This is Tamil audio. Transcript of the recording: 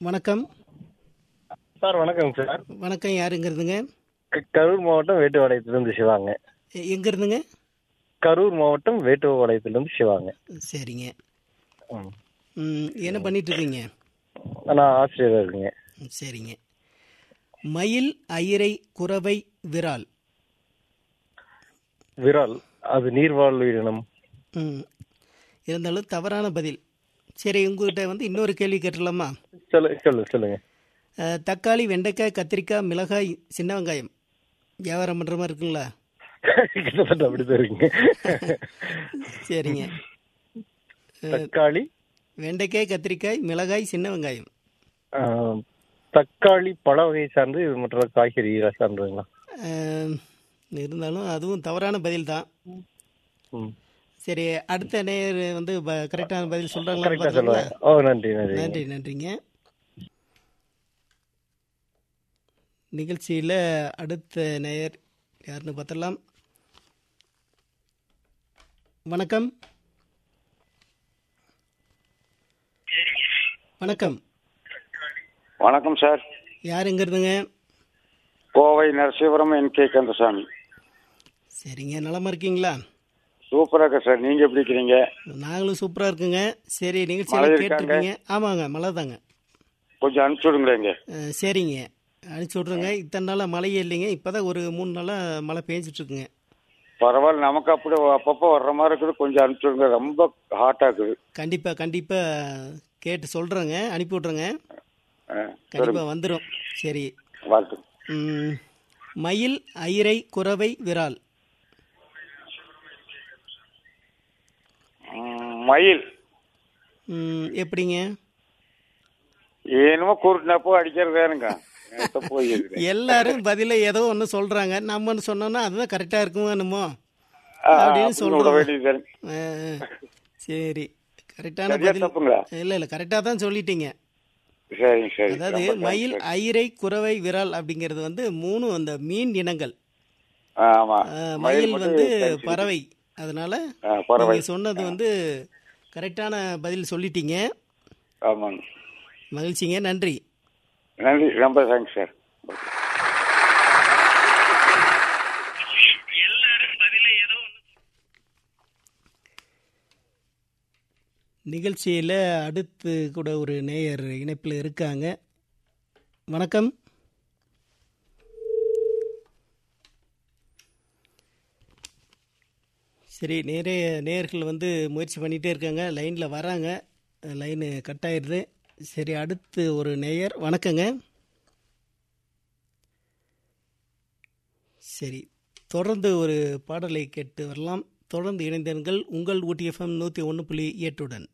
வணக்கம் சார் வணக்கம் சார் வணக்கம் யாருங்கிறதுங்க க- கரூர் மாவட்டம் வேட்டுவாளையத்திலிருந்து சிவாங்க எ- எங்க இருந்துங்க கரூர் மாவட்டம் வேட்டுவாளையத்திலிருந்து சிவாங்க சரிங்க ம். ம், என்ன பண்ணிட்டு இருக்கீங்க நான் ஆசிரியராக இருக்குங்க ம், சரிங்க மயில் ஐரை குறவை விரால் விரால் அது நீர்வாழ் உயிரினம் ம், இருந்தாலும் தவறான பதில் சரி உங்ககிட்ட வந்து இன்னொரு கேள்வி கேட்டுடலாமா சொல்லு சொல்லு சொல்லுங்க அஹ், தக்காளி வெண்டைக்காய் கத்திரிக்காய் மிளகாய் சின்ன வெங்காயம் வியாபாரம் பண்ணுற மாதிரி இருக்குங்களா கிட்டத்தட்ட அப்படிதான் இருக்குங்க சரிங்க தக்காளி வெண்டைக்காய் கத்திரிக்காய் மிளகாய் சின்ன வெங்காயம் ஆ, தக்காளி பழ வகை சார்ந்து இது மற்ற காய்கறி சார்ந்ததுங்களா அஹ், இருந்தாலும் அதுவும் தவறான பதில் தான் ம் சரி அடுத்த நேர் வந்து ப- கரெக்டான பதில் சொல்றாங்களா கரெக்டாக பார்க்கலாங்களா? சொல்லுவேன் ஓ நன்றி நன்றி நன்றி நன்றிங்க நிகழ்ச்சியில் அடுத்த நேயர் யாருன்னு பார்த்தலாம் வணக்கம் வணக்கம் வணக்கம் சார் யாருங்கிறதுங்க கோவை நரசிவரம் என் கே கந்தசாமி சரிங்க நலமா இருக்கீங்களா சூப்பராக இருக்கு சார் நீங்க எப்படி இருக்கிறீங்க நாங்களும் சூப்பராக இருக்குங்க சரி மழை நிகழ்ச்சியில் இருக்காங்க? கேட்டிருக்கீங்க ஆமாங்க மழை தாங்க கொஞ்சம் அனுப்பிச்சு விடுங்களேங்க அஹ், சரிங்க அனுப்பிச்சி விட்ருங்க இத்தனை நாளாக மழையே இல்லைங்க இப்போ தான் ஒரு மூணு நாளாக மழை பெஞ்சிட்டு இருக்குங்க பரவாயில்ல நமக்கு அப்படி அப்பப்போ வர்ற மாதிரி இருக்குது கொஞ்சம் அனுப்பிச்சு விடுங்க ரொம்ப ஹாட்டா இருக்குது கண்டிப்பாக கண்டிப்பாக கேட்டு சொல்கிறேங்க அனுப்பி விட்றேங்க ஆ, கண்டிப்பாக வந்துடும் சரி வாழ்த்து ம், மயில் ஐரை குறவை விரால் ம், மயில் ம், எப்படிங்க என்னமோ குருட்டினப்போ அடிக்கிறதேனுங்க நேத்து போய் இருக்குது. எல்லாரும் பதில ஏதோ ஒன்று சொல்கிறாங்க நம்மன்னு சொன்னோன்னா அதுதான் கரெக்டாக இருக்குமோ என்னமோ ஆ, அப்படின்னு அப்படின்னு விட சொல்றோம். வேண்டியது அஹ், சரி கரெக்டான சரியா பதில் தப்புங்களா இல்லை இல்லை கரெக்டாக தான் சொல்லிட்டீங்க சரிங்க சரி அதாவது ரொம்ப thanks மயில் சார். ஐரை குறவை விரால் அப்படிங்கிறது வந்து மூணு அந்த மீன் இனங்கள் ஆ, ஆமா அஹ், மயில் மயில் மட்டும் வந்து தனிச்சு பறவை அதனால ஆ, பறவை நீங்க சொன்னது வந்து கரெக்டான பதில் சொல்லிட்டீங்க ஆமாங்க மகிழ்ச்சிங்க நன்றி நன்றி ரொம்ப தேங்க்ஸ் சார் நிகழ்ச்சியில் அடுத்து கூட ஒரு நேயர் இணைப்பில் இருக்காங்க வணக்கம் சரி நிறைய நேயர்கள் வந்து முயற்சி பண்ணிகிட்டே இருக்காங்க லைனில் வராங்க லைனு கட் ஆயிடுது சரி அடுத்து ஒரு நேயர் வணக்கங்க சரி தொடர்ந்து ஒரு பாடலை கேட்டு வரலாம் தொடர்ந்து இணைந்தீர்கள் உங்கள் ஊட்டி எஃப்எம் நூற்றி ஒன்று புள்ளி எட்டுடன்